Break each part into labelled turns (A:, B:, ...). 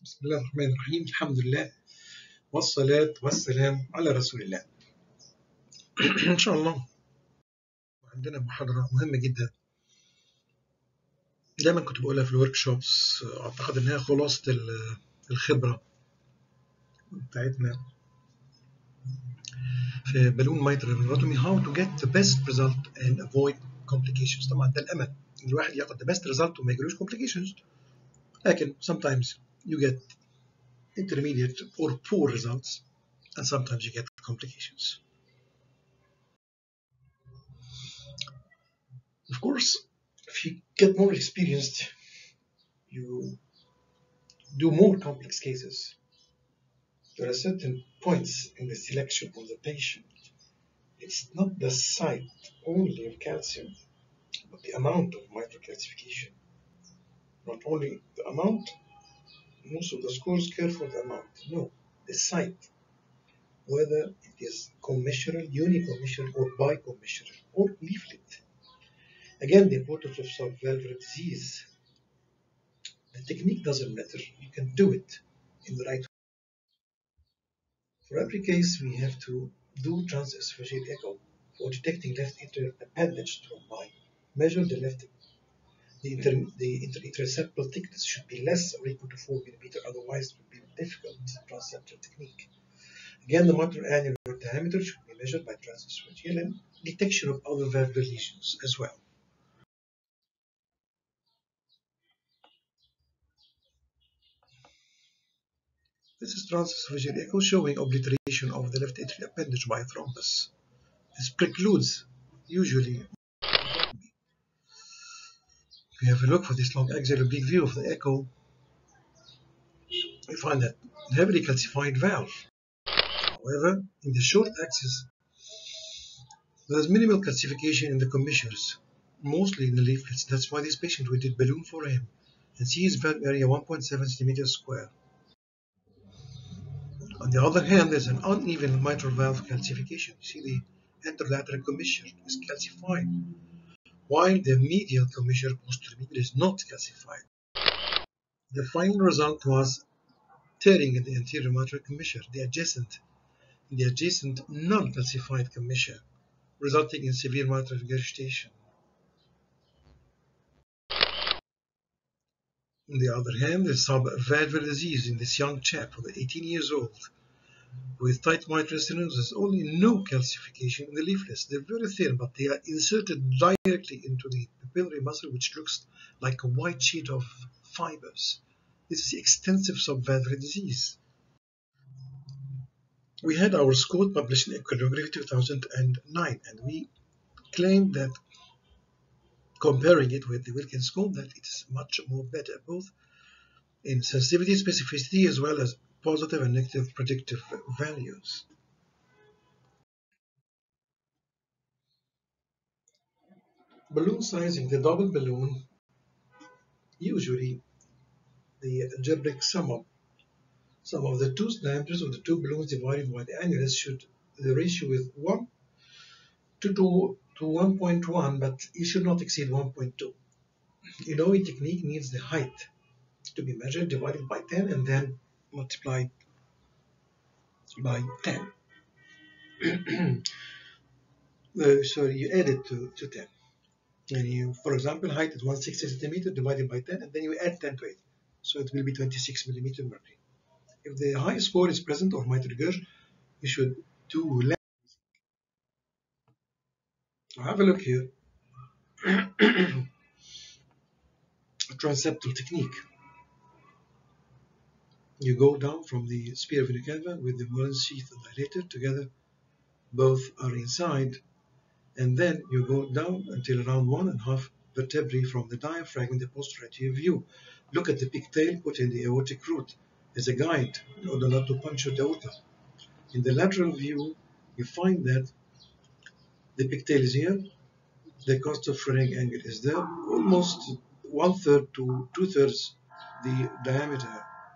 A: بسم الله الرحمن الرحيم الحمد لله والصلاة والسلام على رسول الله إن شاء الله عندنا محاضرة مهمة جدا دايما كنت بقولها في الورك شوبس أعتقد إنها خلاصة الخبرة بتاعتنا في بالون مايترال فيبراتومي how to get the best result and avoid complications طبعا ده الأمل إن الواحد ياخد the best result وما يجيلوش complications لكن sometimes you get intermediate or poor results and sometimes you get complications. Of course, if you get more experienced, you do more complex cases. There are certain points in the selection of the patient. It's not the site only of calcium, but the amount of mitral calcification. Not only the amount, most of the scores care for the amount. No, the site, whether it is commissural, unicommissural, or bicommissural, or leaflet. Again, the importance of subvalvular disease. The technique doesn't matter. You can do it in the right way. For every case, we have to do transesophageal echo for detecting left atrial appendage thrombi. Measure the left the, inter, the interseptal thickness should be less or equal to 4 millimeter, otherwise it would be a difficult transseptal technique. Again, the mitral annular diameter should be measured by transesophageal and detection of other valvular lesions as well. This is transesophageal echo showing obliteration of the left atrial appendage by thrombus. This precludes usually we have a look for this long axial oblique view of the echo, we find that heavily calcified valve. However, in the short axis, there is minimal calcification in the commissures, mostly in the leaflets. That's why this patient we did balloon for him and see his valve area 1.7 centimeters square. On the other hand, there's an uneven mitral valve calcification. You see the anterolateral commissure is calcified while the medial commissure posterior is not calcified. The final result was tearing in the anterior mitral commissure, the adjacent, the adjacent non-calcified commissure, resulting in severe mitral regurgitation. On the other hand, there's subvalvular disease in this young chap, 18 years old, with tight mitral stenosis, only no calcification in the leaflets. They're very thin, but they are inserted directly into the papillary muscle, which looks like a white sheet of fibers. This is extensive subvalvular disease. We had our SCOT published in Echocardiography 2009, and we claimed that comparing it with the Wilkins scope, that it is much more better, both in sensitivity, specificity, as well as positive and negative predictive values. Balloon sizing, the double balloon, usually the algebraic sum of sum of the two diameters of the two balloons divided by the annulus should the ratio is 1 to 2 to 1.1 but it should not exceed 1.2. You know, a technique needs the height to be measured divided by 10 and then multiplied by 10. uh, sorry, you add it to, to 10. And you, for example, height is 160 centimeter divided by 10, and then you add 10 to it. So it will be 26 millimeter mercury. If the high score is present of mitral gauge, you should do less. Have a look here. Transeptal technique you go down from the spear vena cava with the Mullins sheath and dilator together. Both are inside. And then you go down until around one and a half vertebrae from the diaphragm in the posterior view. Look at the pigtail put in the aortic root as a guide in order not to puncture the aorta. In the lateral view, you find that the pigtail is here, the cost of flaring angle is there, almost one third to two thirds the diameter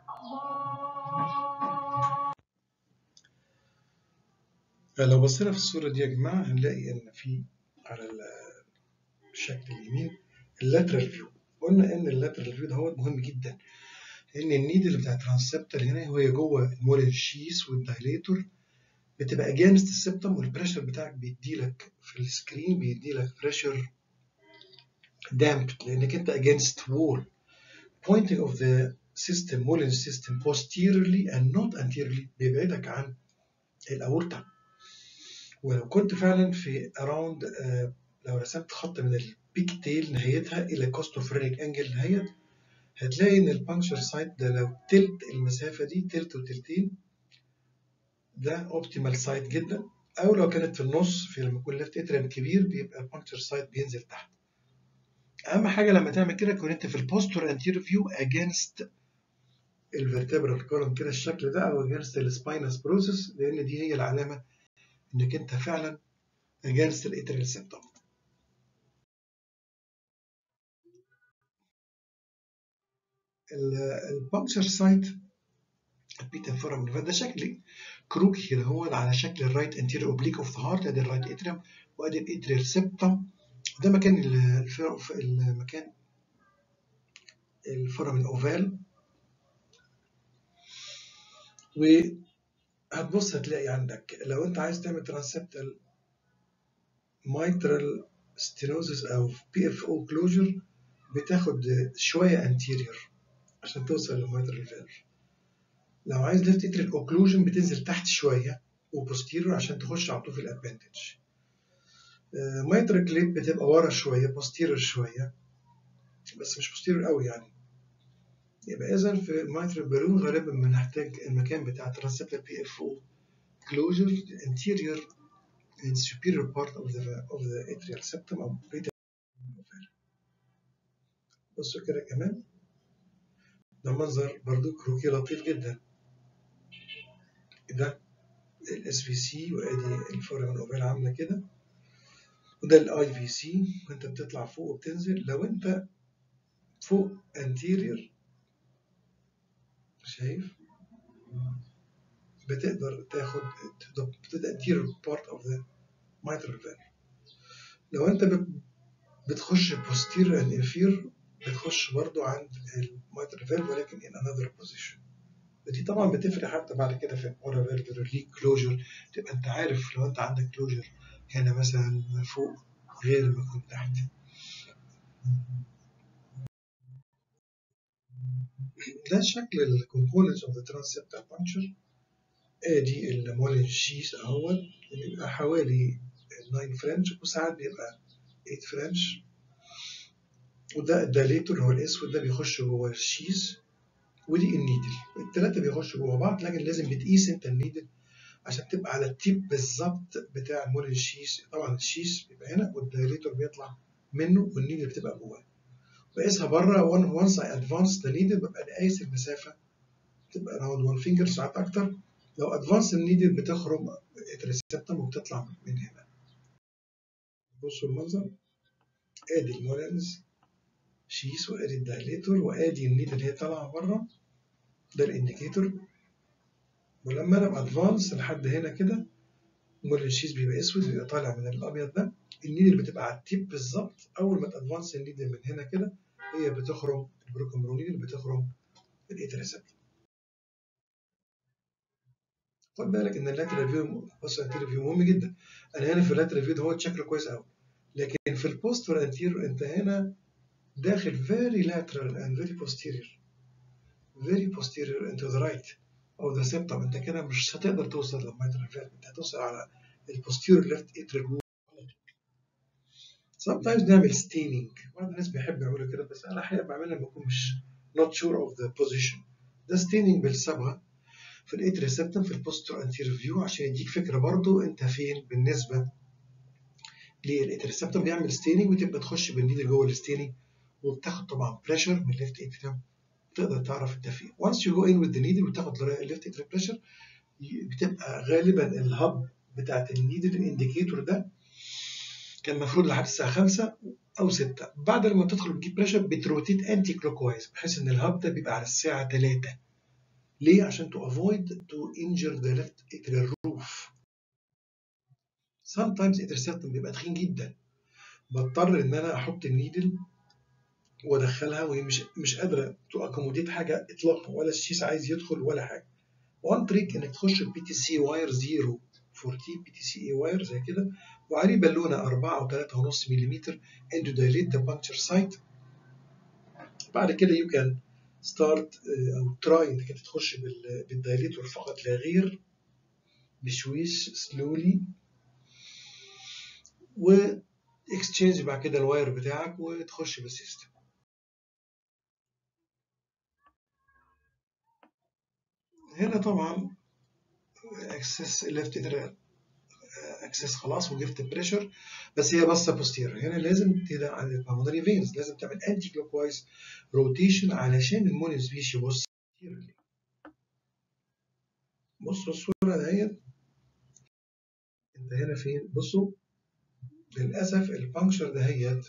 A: لو بصينا في الصورة دي يا جماعة هنلاقي إن في على الشكل اليمين اللاترال فيو قلنا إن اللاترال فيو ده هو مهم جدا لان النيدل بتاع الترانسبتر هنا وهي جوه المولين شيس والدايليتور بتبقى اجينست السبتم والبريشر بتاعك بيديلك في السكرين بيديلك بريشر دامب لانك انت against wall pointing of the system Mullen system posteriorly and not anteriorly بيبعدك عن الاورطه ولو كنت فعلا في around uh, لو رسمت خط من البيك تيل نهايتها الى كوستوفرينيك انجل نهايه هتلاقي ان البانكشر سايت ده لو تلت المسافه دي تلت وتلتين ده اوبتيمال سايت جدا او لو كانت في النص في لما يكون ليفت اتريم كبير بيبقى البانكشر سايت بينزل تحت اهم حاجه لما تعمل كده تكون انت في البوستر انتيريور فيو اجينست الفرتبرال كولوم كده الشكل ده او اجينست السباينس بروسيس لان دي هي العلامه انك انت فعلا اجينست الاتريال سيبتوم البانكشر سايت البيتا فورم ده شكل كروكي كده هو على شكل الرايت انتيريور اوبليك اوف ذا هارت ادي الرايت اتريم وادي الاتريال سيبتوم ده مكان المكان الفورم الاوفال وهتبص هتلاقي عندك لو انت عايز تعمل ترانسبتال mitral stenosis او بي اف او كلوجر بتاخد شويه انتيريور عشان توصل للميترال فالف لو عايز ليفت اتريال اوكلوجن بتنزل تحت شويه وبوستيريور عشان تخش على طول في الابندج مايترال كليب بتبقى ورا شويه بوستيريور شويه بس مش بوستيريور قوي يعني يبقى اذا في المايترال بالون غالبا بنحتاج المكان بتاع ترانسبتال بي اف او closure the anterior and superior part of the of the atrial septum او beta بصوا كده كمان ده منظر برضو كروكي لطيف جدا ده الاس في سي وادي الفورمن اوفال عامله كده وده الاي في سي وانت بتطلع فوق وبتنزل لو انت فوق انتيرير شايف بتقدر تاخد anterior part of the mitral valve لو انت بتخش posterior and inferior بتخش برضو عند الميترال فالف ولكن in another position ودي طبعا بتفرق حتى بعد كده في المورا فالف ليك كلوجر تبقى انت عارف لو انت عندك كلوجر هنا مثلا فوق غير ما يكون تحت ده شكل الكومبوننتس اوف ذا ترانسبتال بانشر ادي المولين شيس اهوت بيبقى حوالي 9 فرنش وساعات بيبقى 8 فرنش وده الدايليتور هو الاسود ده بيخش جوه الشيز ودي النيدل الثلاثه بيخشوا جوه بعض لكن لازم بتقيس انت النيدل عشان تبقى على التيب بالظبط بتاع المولين شيس طبعا الشيس بيبقى هنا والدايليتور بيطلع منه والنيدل بتبقى جواه بقيسها بره وانس اي ادفانس ذا نيدل ببقى قايس المسافه تبقى راوند 1 فينجر ساعات اكتر لو ادفانس النيدل بتخرم الريسبتم وبتطلع من هنا بصوا المنظر ادي المولينز شيس وادي الدايليتور وادي النيدل اللي هي طالعه بره ده الانديكيتور ولما انا بادفانس لحد هنا كده مولين شيس بيبقى اسود بيبقى طالع من الابيض ده النيدل بتبقى على التيب بالظبط اول ما تادفانس النيدل من هنا كده هي بتخرم البروكومرونيدل بتخرم الاتريسبت خد بالك ان اللاترال فيو بص الانتيريور فيو مهم جدا انا هنا في اللاترال فيو ده هو شكله كويس قوي لكن في البوستر انتيريور انت هنا داخل very lateral and very posterior very posterior into the right of the septum انت كده مش هتقدر توصل للميترال فالف انت هتوصل على البوستيريور left atrial wall sometimes نعمل staining بعض الناس بيحب يعملوا كده بس انا احيانا بعملها لما اكون مش not sure of the position ده staining بالصبغه في الاتريال سيبتم في البوستر انتيريور فيو عشان يديك فكره برضو انت فين بالنسبه للاتريال سيبتم بيعمل ستيننج وتبقى تخش بالنيدل جوه الستيننج وبتاخد طبعا بريشر من الليفت اتريم تقدر تعرف انت فين once you go in with the needle وتاخد الليفت اتريم بريشر بتبقى غالبا الهب بتاعت النيدل الانديكيتور ده كان المفروض لحد الساعه 5 او 6 بعد لما تدخل بتجيب بريشر بتروتيت انتي كلوك وايز بحيث ان الهب ده بيبقى على الساعه 3 ليه؟ عشان to avoid to injure the left atrial roof. sometimes atrial septum بيبقى تخين جدا. بضطر ان انا احط النيدل وادخلها وهي مش مش قادره تو اكوموديت حاجه اطلاقا ولا الشيس عايز يدخل ولا حاجه وان تريك انك تخش بي تي سي واير 0 40 بي تي سي اي واير زي كده وعليه بالونه 4 او 3.5 ملم and to dilate the puncture site بعد كده you can start او تراي انك انت تخش بالدايليتور فقط لا غير بشويش سلولي و اكستشينج بعد كده الواير بتاعك وتخش بالسيستم هنا طبعا اكسس ليفت اكسس خلاص وجبت بريشر بس هي بصه بوستير هنا لازم تدعم على البلمونري فينز لازم تعمل انتي كلوك وايز روتيشن علشان المونيوس فيش يبص بصوا الصوره ديت انت هنا فين بصوا للاسف البانكشر دهيت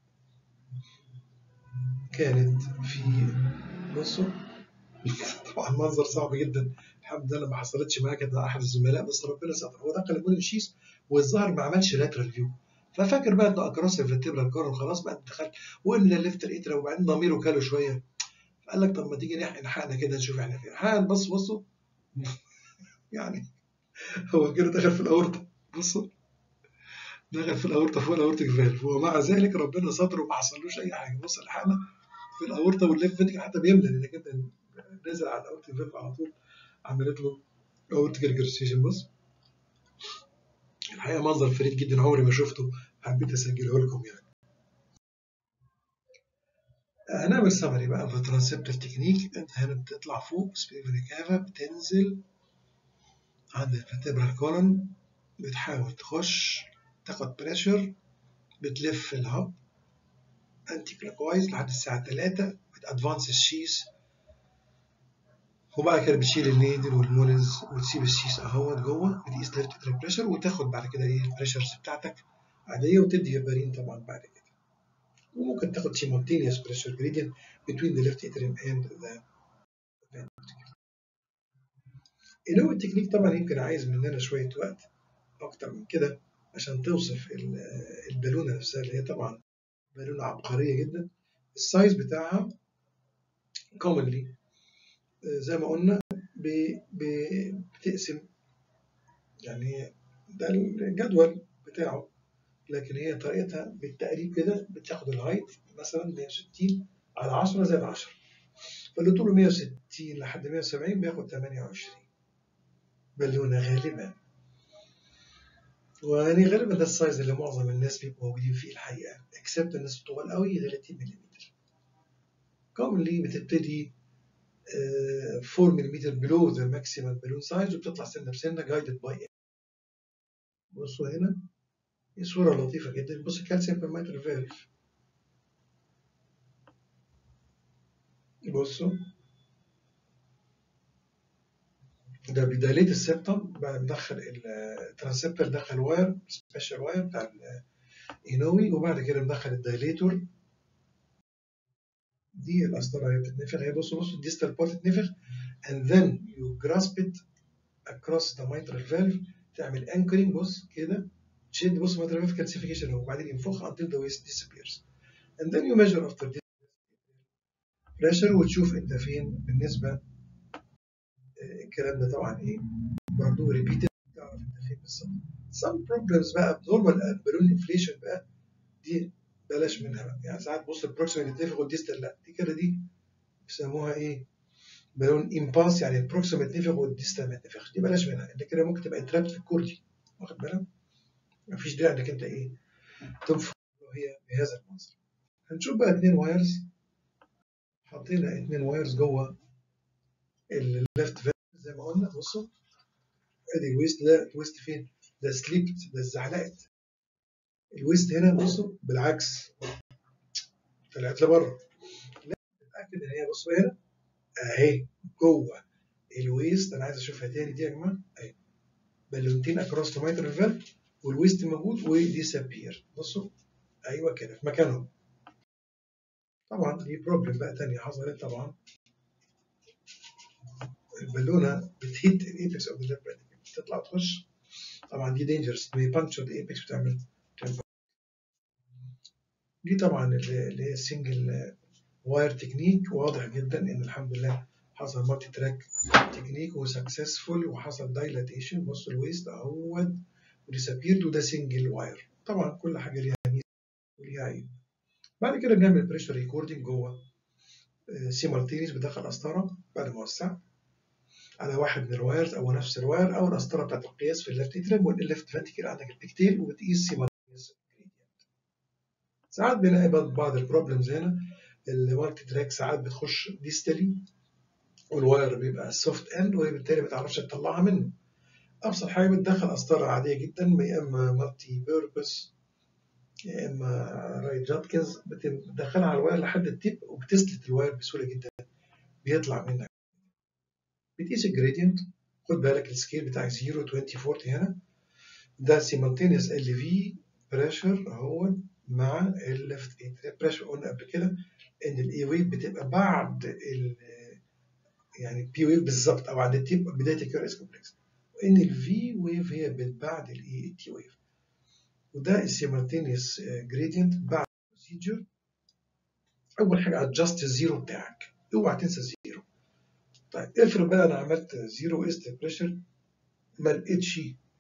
A: كانت في بصوا طبعا منظر صعب جدا الحمد لله ما حصلتش معايا كانت مع احد الزملاء بس ربنا ستر هو دخل المونيوم شيس والظاهر ما عملش لاترال فيو ففاكر بقى انه اكراس الفرتبرال كورن خلاص بقى دخلت وقلنا الليفت الاترا وبعدين ضميره كاله شويه فقال لك طب ما تيجي نلحقنا كده نشوف احنا فين حقن بص بصوا يعني هو كده دخل في الاورطه بصوا دخل في الاورطه فوق الاورتيك فالف ومع ذلك ربنا ستر وما حصلوش اي حاجه بص الحقنا في الاورطه والليف فيتك حتى بيملى لانك انت نازل على الاورتيك فالف على طول عملت له اورتيك ريجرسيشن بص الحقيقه منظر فريد جدا عمري ما شفته حبيت اسجله لكم يعني هنعمل سمري بقى في ترانسبتر تكنيك انت هنا بتطلع فوق سبيفريكافا بتنزل عند الفرتبرال كولون بتحاول تخش تاخد بريشر بتلف الهب انتي كلوكوايز لحد الساعة 3 بتادفانس الشيس وبعد كده بتشيل النيدل والمونز وتسيب الشيس اهوت جوه بتقيس ليفت بريشر وتاخد بعد كده ايه البريشرز بتاعتك عادية وتدي هيبارين طبعا بعد كده وممكن تاخد simultaneous pressure gradient between the left atrium and the ventricle. اللي هو التكنيك طبعا يمكن عايز مننا شوية وقت أكتر من كده عشان توصف البالونة نفسها اللي هي طبعا بالونة عبقرية جدا السايز بتاعها commonly زي ما قلنا بتقسم يعني ده الجدول بتاعه لكن هي طريقتها بالتقريب كده بتاخد الهايت مثلا 160 على 10 زائد 10 فاللي طوله 160 لحد 170 بياخد 28 بالونة غالبا ويعني غالبا ده السايز اللي معظم الناس بيبقوا موجودين فيه الحقيقة اكسبت الناس الطوال قوي 30 ملم كومنلي بتبتدي 4 ملم below the maximum balloon size وبتطلع سنة بسنة guided by بصوا هنا دي صورة لطيفة جدا بص الكالسيوم بيرميتر فالف بصوا ده بداية السبتم بعد ندخل الترانسبتر دخل واير سبيشال واير بتاع الإينوي وبعد كده ندخل الدايليتور دي القسطرة هي بتتنفخ هي بصوا بصوا الديستال بارت تتنفخ and then you grasp it across the mitral valve تعمل anchoring بص كده تشد بص mitral valve calcification وبعدين ينفخ until the waste disappears and then you measure after this pressure وتشوف انت فين بالنسبة الكلام ده طبعا ايه برضه ريبيتد تعرف انت فين بالظبط some problems بقى abnormal balloon inflation بقى دي بلاش منها بقى يعني ساعات بص البروكسيمال يتنفخ والديستال لا دي كده دي بيسموها ايه بالون امباس يعني البروكسيمال يتنفخ والديستال ما يتنفخش دي بلاش منها انت كده ممكن تبقى انترابت في الكوردي واخد بالك مفيش داعي انك انت ايه تنفخ هي بهذا المنظر هنشوف بقى اتنين وايرز حطينا اتنين وايرز جوه الليفت فالف زي ما قلنا بصوا ادي الويست ده الويست فين؟ ده سليبت ده اتزحلقت الويست هنا بصوا بالعكس طلعت لبره لا تتاكد ان هي بصوا هنا اهي جوه الويست انا عايز اشوفها تاني دي يا جماعه اهي بالونتين اكروس ذا مايترال فالف والويست موجود وديسابير بصوا ايوه كده في مكانهم طبعا دي بروبلم بقى تانية حصلت طبعا البالونه بتهيت الايبكس اوف ذا بتطلع تخش طبعا دي دينجرس بانكتشر الايبكس بتعمل دي طبعا اللي هي السنجل واير تكنيك واضح جدا ان الحمد لله حصل مالتي تراك تكنيك وسكسسفول وحصل دايلاتيشن بص الويست اهوت وديسابيرد وده سنجل واير طبعا كل حاجه ليها ميزه وليها عيب بعد كده بنعمل بريشر ريكوردنج جوه سيمالتينيس بدخل قسطره بعد ما وسعت على واحد من الوايرز او نفس الواير او القسطره بتاعت القياس في الليفت اتريم والليفت فانتيكل عندك البيكتيل وبتقيس سيمالتينيس ساعات بنلاقي بعض البروبلمز هنا المالتي تراك ساعات بتخش ديستالي والواير بيبقى سوفت اند وبالتالي ما تعرفش تطلعها منه ابسط حاجه بتدخل قسطره عاديه جدا يا اما مالتي بيربس يا اما رايت جاتكنز بتدخلها على الواير لحد التيب وبتسلت الواير بسهوله جدا بيطلع منك بتقيس الجريدينت خد بالك السكيل بتاع 0 20 40 هنا ده سيمالتينيوس ال في بريشر اهو مع الليفت اتريم بريشر قلنا قبل كده ان الاي ويف بتبقى بعد ال يعني بي ويف بالظبط او عند التيب بدايه الكيو اس كومبلكس وان الفي ويف هي بعد الاي تي ويف وده السيمالتينيوس جريدينت بعد البروسيجر اول حاجه ادجست الزيرو بتاعك اوعى تنسى الزيرو طيب افرض بقى انا عملت زيرو است بريشر ما لقيتش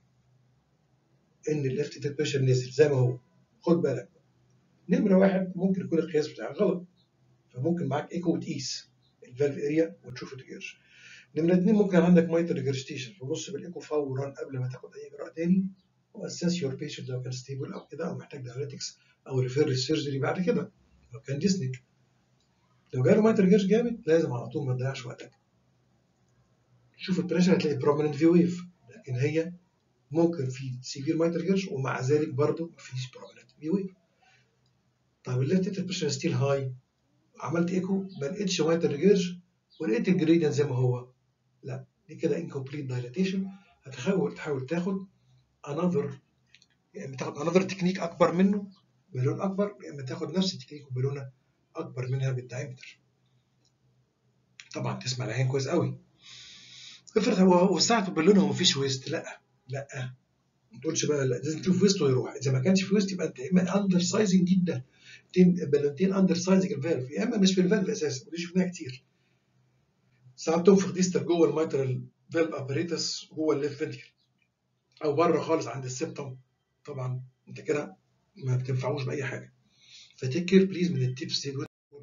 A: ان الليفت بريشر نزل زي ما هو خد بالك نمره واحد ممكن يكون القياس بتاعك غلط فممكن معاك ايكو وتقيس الفالف اريا وتشوف الريجرش نمرة اتنين ممكن عندك مايتر ريجرستيشن فبص بالايكو فورا قبل ما تاخد اي اجراء تاني واساس يور بيشنت لو كان ستيبل او كده او محتاج داياليتكس او ريفير للسيرجري بعد كده لو كان ديسنيك لو جاله مايتر ريجرش جامد لازم على طول ما تضيعش وقتك شوف البريشر هتلاقي بروميننت في ويف لكن هي ممكن في سيفير مايتر ريجرش ومع ذلك برضه مفيش بروميننت في ويف طب الليفت بريشر ستيل هاي عملت ايكو ما لقيتش مايتر ريجرش ولقيت الجريدينت زي ما هو لا دي كده incomplete dilatation هتحاول تحاول تاخد another يا اما تاخد another تكنيك اكبر منه بالون اكبر يا اما تاخد نفس التكنيك وبالونه اكبر منها بالدايمتر طبعا تسمع العين كويس قوي افرض هو وسعته بالونه ومفيش ويست لا لا ما تقولش بقى لا لازم تشوف ويست ويروح اذا ما كانش في ويست يبقى انت يا اما اندر سايزنج جدا بالونتين اندر سايزنج الفالف يا اما مش في الفالف اساسا ودي شفناها كتير ساعات تنفخ ديستر جوه الميترال فالف اباريتس جوه الليف فنتكل او بره خالص عند السبتم طبعا انت كده ما بتنفعوش باي حاجه فتكر بليز من التيبس دي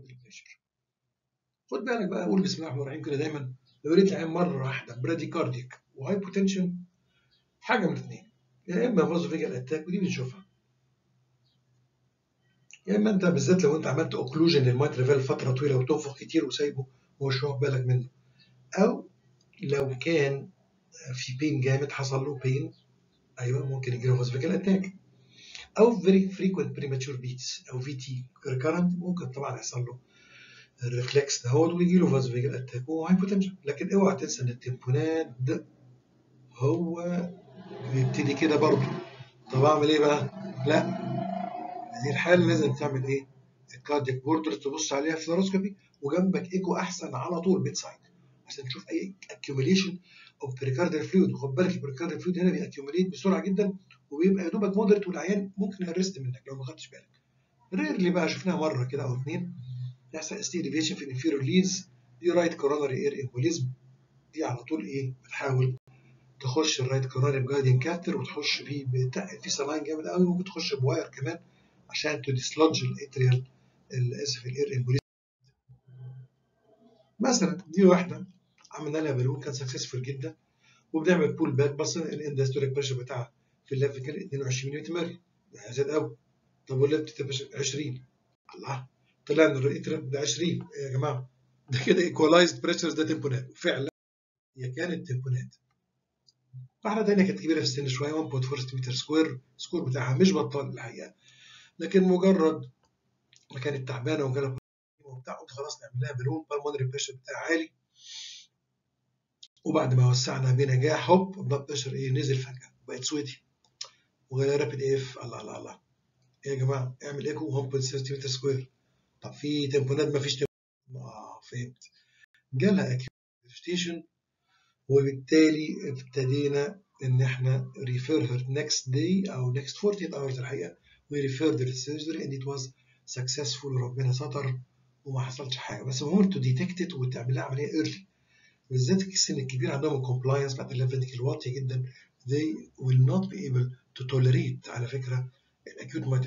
A: خد بالك بقى قول بسم الله الرحمن الرحيم كده دايما لو لقيت العين مره واحده برادي كارديك وهاي بوتنشن حاجه من الاثنين يا اما فازوفيجال اتاك ودي بنشوفها يا اما انت بالذات لو انت عملت اوكلوجن للميترال فالف فتره طويله وتنفخ كتير وسايبه ومش واخد بالك منه او لو كان في بين جامد حصل له بين ايوه ممكن يجي له فازوفيجال اتاك او فيري فريكوينت بريماتشور بيتس او في تي ريكارنت ممكن طبعا يحصل له الريفلكس دهوت ويجي له فازوفيجال اتاك وهايبوتنشن لكن اوعى تنسى ان التمبونات ده هو بيبتدي كده برضه طب اعمل ايه بقى؟ لا هذه الحاله لازم تعمل ايه؟ الكاردياك بوردر تبص عليها فلوروسكوبي وجنبك ايكو احسن على طول بيت سايد عشان تشوف اي اكيوميليشن اوف بريكارديال فلويد وخد بالك البريكارديال فلويد هنا بيأكيوميليت بسرعه جدا وبيبقى يا دوبك مودريت والعيان ممكن يرست منك لو ما خدتش بالك. ريرلي بقى شفناها مره كده او اثنين يحصل استي ديفيشن في الانفيرور ليدز دي رايت كوروناري اير امبوليزم دي على طول ايه بتحاول تخش الرايت كوروناري بجايدنج كاتر وتخش بيه بتقل في سلاين جامد قوي ممكن تخش بواير كمان عشان تديسلوج الاتريال اسف الاير امبوليزم مثلا دي واحده عملنا لها بالون كان سكسسفول جدا وبنعمل بول باك بس الاندستوريك بريشر بتاعها في الليفت كان 22 نيوتن ميري ده زاد قوي طب والليفت 20 الله طلع ان الريترم ده 20 يا جماعه ده كده ايكوالايزد بريشرز ده تمبونات وفعلا هي كانت تمبونات واحده ثانيه كانت كبيره في السن شويه 1.4 سنتيمتر سكوير السكور بتاعها مش بطال الحقيقه لكن مجرد ما كانت تعبانه وجالها وبتاع قلت خلاص نعمل لها بالون بالمونري بريشر بتاعها عالي وبعد ما وسعنا بنجاح هوب البلاد بريشر ايه نزل فجاه بقت سويتي وغير رابيد اف الله الله الله يا جماعه اعمل ايكو 1.6 سنتيمتر سكوير طب في تمبونات ما فيش تمبونات اه فهمت جالها اكيوستيشن وبالتالي ابتدينا ان احنا refer her next day او next 48 hours الحقيقه we referred her surgery and it was سكسسفول وربنا ستر وما حصلش حاجه بس مهم تو ديتكت وتعملها عمليه ايرلي بالذات السن الكبير عندهم كومبلاينس بتاعت الليفنتيكل واطيه جدا they will not be able to tolerate على فكره acute mitral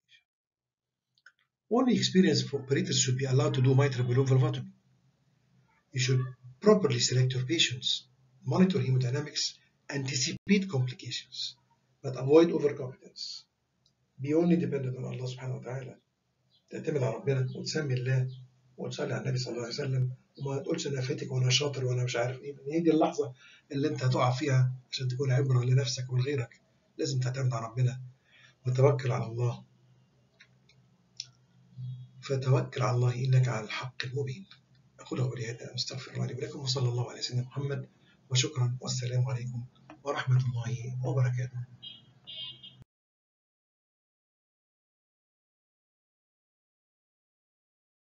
A: Only experienced operators should be allowed to do mitral balloon valvotomy. You should properly select your patients, monitor hemodynamics, anticipate complications, but avoid overconfidence. Be only dependent on Allah subhanahu wa ta'ala. تعتمد على ربنا وتسمي الله وتصلي على النبي صلى الله عليه وسلم وما تقولش انا فاتك وانا شاطر وانا مش عارف ايه هي دي اللحظه اللي انت هتقع فيها عشان تكون عبره لنفسك ولغيرك لازم تعتمد على ربنا وتوكل على الله فتوكل على الله انك على الحق المبين اقول قولي هذا استغفر الله لي ولكم وصلى الله على سيدنا محمد وشكرا والسلام عليكم ورحمه الله وبركاته